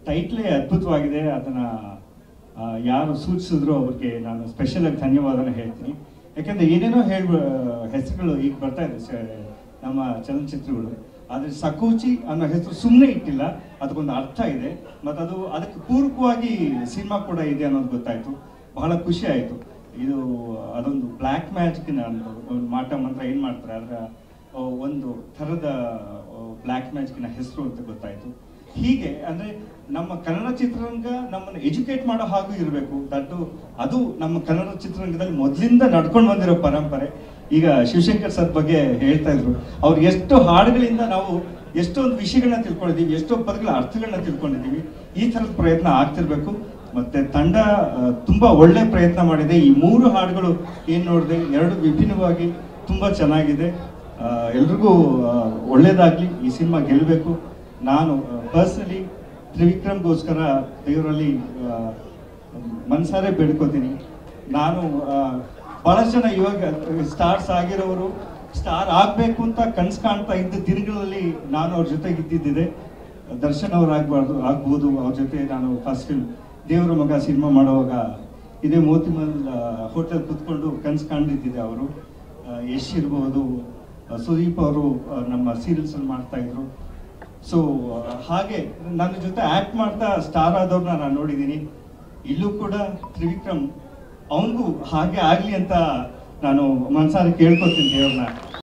ಟೈಟ್ಲೇ ಅದ್ಭುತವಾಗಿದೆ ಅದನ್ನ ಆ, ಯಾರು ಸೂಚಿಸಿದ್ರು ಅವ್ರಿಗೆ ನಾನು ಸ್ಪೆಷಲ್ ಆಗಿ ಧನ್ಯವಾದನ ಹೇಳ್ತೀನಿ ಯಾಕಂದ್ರೆ ಏನೇನೋ ಹೇಳ್ ಹೆಸರುಗಳು ಈಗ ಬರ್ತಾ ಇದೆ ಸ- ನಮ್ಮ ಚಲನಚಿತ್ರಗಳು ಆದ್ರೆ ಸಕೂಚಿ ಅನ್ನೋ ಹೆಸರು ಸುಮ್ಮನೆ ಇಟ್ಟಿಲ್ಲ ಅದಕ್ಕೊಂದು ಅರ್ಥ ಇದೆ ಮತ್ತು ಅದು ಅದಕ್ಕೆ ಪೂರಕವಾಗಿ ಸಿನಿಮಾ ಕೂಡ ಇದೆ ಅನ್ನೋದು ಗೊತ್ತಾಯ್ತು ಬಹಳ ಖುಷಿ ಆಯಿತು ಇದು ಅದೊಂದು ಬ್ಲ್ಯಾಕ್ ಮ್ಯಾಜಿಕ್ನ ಒಂದು ಮಾಟ ಮಂತ್ರ ಏನು ಮಾಡ್ತಾರೆ ಅದರ ಆ, ಒಂದು ಥರದ ಬ್ಲ್ಯಾಕ್ ಮ್ಯಾಜಿಕ್ನ ಹೆಸರು ಅಂತ ಗೊತ್ತಾಯ್ತು ಹೀಗೆ ಅಂದ್ರೆ ನಮ್ಮ ಕನ್ನಡ ಚಿತ್ರರಂಗ ನಮ್ಮನ್ನು ಎಜುಕೇಟ್ ಮಾಡೋ ಹಾಗೂ ಇರಬೇಕು ದಟ್ಟು ಅದು ನಮ್ಮ ಕನ್ನಡ ಚಿತ್ರರಂಗದಲ್ಲಿ ಮೊದಲಿಂದ ನಡ್ಕೊಂಡು ಬಂದಿರೋ ಪರಂಪರೆ ಈಗ ಶಿವಶಂಕರ್ ಸರ್ ಬಗ್ಗೆ ಹೇಳ್ತಾ ಇದ್ರು ಅವ್ರು ಎಷ್ಟು ಹಾಡುಗಳಿಂದ ನಾವು ಎಷ್ಟೊಂದು ವಿಷಯಗಳನ್ನ ತಿಳ್ಕೊಂಡಿದ್ದೀವಿ ಎಷ್ಟೋ ಪದಗಳ ಅರ್ಥಗಳನ್ನ ತಿಳ್ಕೊಂಡಿದ್ದೀವಿ ಈ ಥರದ ಪ್ರಯತ್ನ ಆಗ್ತಿರ್ಬೇಕು ಮತ್ತೆ ತಂಡ ಆ, ತುಂಬಾ ಒಳ್ಳೆ ಪ್ರಯತ್ನ ಮಾಡಿದೆ ಈ ಮೂರು ಹಾಡುಗಳು ಏನ್ ನೋಡಿದೆ ಎರಡು ವಿಭಿನ್ನವಾಗಿ ತುಂಬಾ ಚೆನ್ನಾಗಿದೆ ಆ, ಎಲ್ರಿಗೂ ಆ, ಒಳ್ಳೇದಾಗ್ಲಿ ಈ ಸಿನಿಮಾ ಗೆಲ್ಲಬೇಕು ನಾನು ಪರ್ಸನಲಿ ತ್ರಿವಿಕ್ರಮ್ಗೋಸ್ಕರ ದೇವರಲ್ಲಿ ಆ, ಮನ್ಸಾರೆ ಬೇಡ್ಕೋತೀನಿ ನಾನು ಆ, ಬಹಳಷ್ಟು ಜನ ಇವಾಗ ಸ್ಟಾರ್ಸ್ ಆಗಿರೋರು ಸ್ಟಾರ್ ಆಗ್ಬೇಕು ಅಂತ ಕನ್ಸು ಕಾಣ್ತಾ ಇದ್ದ ದಿನಗಳಲ್ಲಿ ನಾನು ಅವ್ರ ಜೊತೆಗೆ ಇದ್ದಿದ್ದಿದೆ ದರ್ಶನ್ ಅವ್ರು ಆಗ್ಬಾರ್ದು ಆಗ್ಬೋದು ಅವ್ರ ಜೊತೆ ನಾನು ಫಸ್ಟ್ ಫಿಲ್ಮ್ ದೇವರ ಮಗ ಸಿನಿಮಾ ಮಾಡುವಾಗ ಇದೇ ಮೋತಿಮಲ್ ಹೋಟೆಲ್ ಕುತ್ಕೊಂಡು ಕನ್ಸು ಕಾಣ್ದಿದ್ದಿದೆ ಅವರು ಯಶ್ ಇರ್ಬೋದು ಆ, ಸುದೀಪ್ ಅವರು ಆ, ನಮ್ಮ ಸೀರಿಯಲ್ಸ್ ಅಲ್ಲಿ ಮಾಡ್ತಾ ಇದ್ರು ಸೊ ಹಾಗೆ ನನ್ನ ಜೊತೆ ಆಕ್ಟ್ ಮಾಡ್ತಾ ಸ್ಟಾರ್ ಆದವ್ರನ್ನ ನಾನು ನೋಡಿದ್ದೀನಿ ಇಲ್ಲೂ ಕೂಡ ತ್ರಿವಿಕ್ರಮ್ ಅವನಿಗೂ ಹಾಗೆ ಆಗ್ಲಿ ಅಂತ ನಾನು ಮನ್ಸಾರೆ ಕೇಳ್ಕೊತೀನಿ ದೇವ್ರನ್ನ